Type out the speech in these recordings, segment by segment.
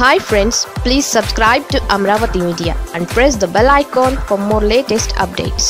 hi friends please subscribe to Amaravati media and press the bell icon for more latest updates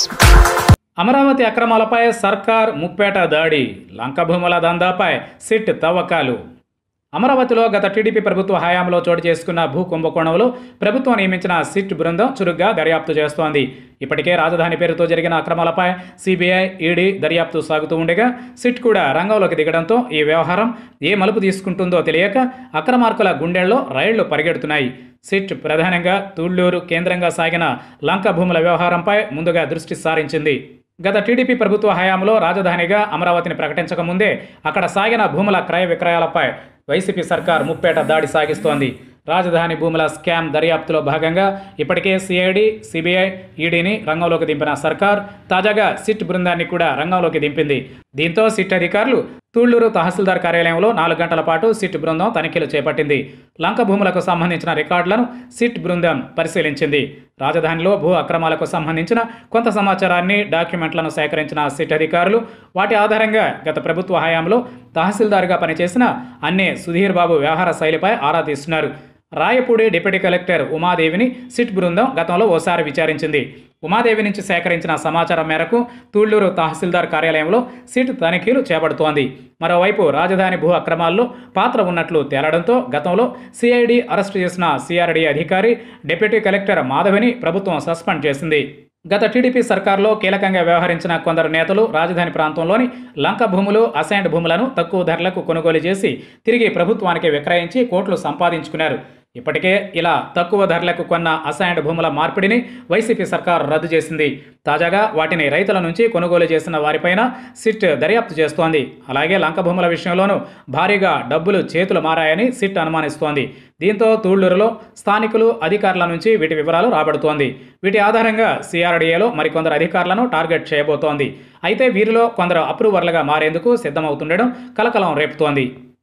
Amaravati అక్రమాలపై సర్కార్ ముప్పేట దాడి లంక భూముల దందాపై సిట్ తవ్వకాలు అమరావతిలో గత టీడీపీ ప్రభుత్వ హయాంలో చోటు చేసుకున్న భూ కుంభకోణంలో ప్రభుత్వం నియమించిన సిట్ బృందం చురుగ్గా దర్యాప్తు చేస్తోంది ఇప్పటికే రాజధాని పేరుతో జరిగిన అక్రమాలపై సిబిఐ ఈడీ దర్యాప్తు సాగుతూ ఉండగా సిట్ కూడా రంగంలోకి దిగడంతో ఈ వ్యవహారం ఏ మలుపు తీసుకుంటుందో తెలియక అక్రమార్కుల గుండెల్లో రైళ్లు పరిగెడుతున్నాయి సిట్ ప్రధానంగా తూళ్లూరు కేంద్రంగా సాగిన లంక భూముల వ్యవహారంపై ముందుగా దృష్టి సారించింది గత టీడీపీ ప్రభుత్వ హయాంలో రాజధానిగా అమరావతిని ప్రకటించక ముందే అక్కడ సాగిన భూముల క్రయ విక్రయాలపై వైసీపీ సర్కార్ ముప్పేట దాడి సాగిస్తోంది రాజధాని భూముల స్కామ్ దర్యాప్తులో భాగంగా ఇప్పటికే సిఐడి సిబిఐ ఈడీని రంగంలోకి దింపిన సర్కార్ తాజాగా సిట్ బృందాన్ని కూడా రంగంలోకి దింపింది దీంతో సిట్ అధికారులు తూళ్లూరు తహసీల్దార్ కార్యాలయంలో నాలుగు గంటల పాటు సిట్ బృందం తనిఖీలు చేపట్టింది లంక భూములకు సంబంధించిన రికార్డులను సిట్ బృందం పరిశీలించింది రాజధానిలో భూ అక్రమాలకు సంబంధించిన కొంత సమాచారాన్ని డాక్యుమెంట్లను సేకరించిన సిట్ అధికారులు వాటి ఆధారంగా గత ప్రభుత్వ హయాంలో తహసీల్దార్గా పనిచేసిన అన్నే సుధీర్ బాబు వ్యవహార శైలిపై ఆరా తీస్తున్నారు రాయపూడి డిప్యూటీ కలెక్టర్ ఉమాదేవిని సిట్ బృందం గతంలో ఓసారి విచారించింది ఉమాదేవి నుంచి సేకరించిన సమాచారం మేరకు తూళ్లూరు తహసీల్దార్ కార్యాలయంలో సిట్ తనిఖీలు చేపడుతోంది మరోవైపు రాజధాని భూ అక్రమాల్లో పాత్ర ఉన్నట్లు తేలడంతో గతంలో సిఐడి అరెస్టు చేసిన సిఆర్డీ అధికారి డిప్యూటీ కలెక్టర్ మాధవిని ప్రభుత్వం సస్పెండ్ చేసింది గత టీడీపీ సర్కార్లో కీలకంగా వ్యవహరించిన కొందరు నేతలు రాజధాని ప్రాంతంలోని లంక భూములు అసైన్డ్ భూములను తక్కువ ధరలకు కొనుగోలు చేసి తిరిగి ప్రభుత్వానికి విక్రయించి కోట్లు సంపాదించుకున్నారు ఇప్పటికే ఇలా తక్కువ ధరలకు కొన్న అసైన్డ్ భూముల మార్పిడిని వైసీపీ సర్కార్ రద్దు చేసింది తాజాగా వాటిని రైతుల నుంచి కొనుగోలు చేసిన వారిపైన సిట్ దర్యాప్తు చేస్తోంది అలాగే లంక భూముల విషయంలోనూ భారీగా డబ్బులు చేతులు మారాయని సిట్ అనుమానిస్తోంది దీంతో తూళ్లూరులో స్థానికులు అధికారుల నుంచి వీటి వివరాలు రాబడుతోంది వీటి ఆధారంగా సిఆర్డీఏలో మరికొందరు అధికారులను టార్గెట్ చేయబోతోంది అయితే వీరిలో కొందరు అప్రూవర్లుగా మారేందుకు సిద్ధమవుతుండడం కలకలం రేపుతోంది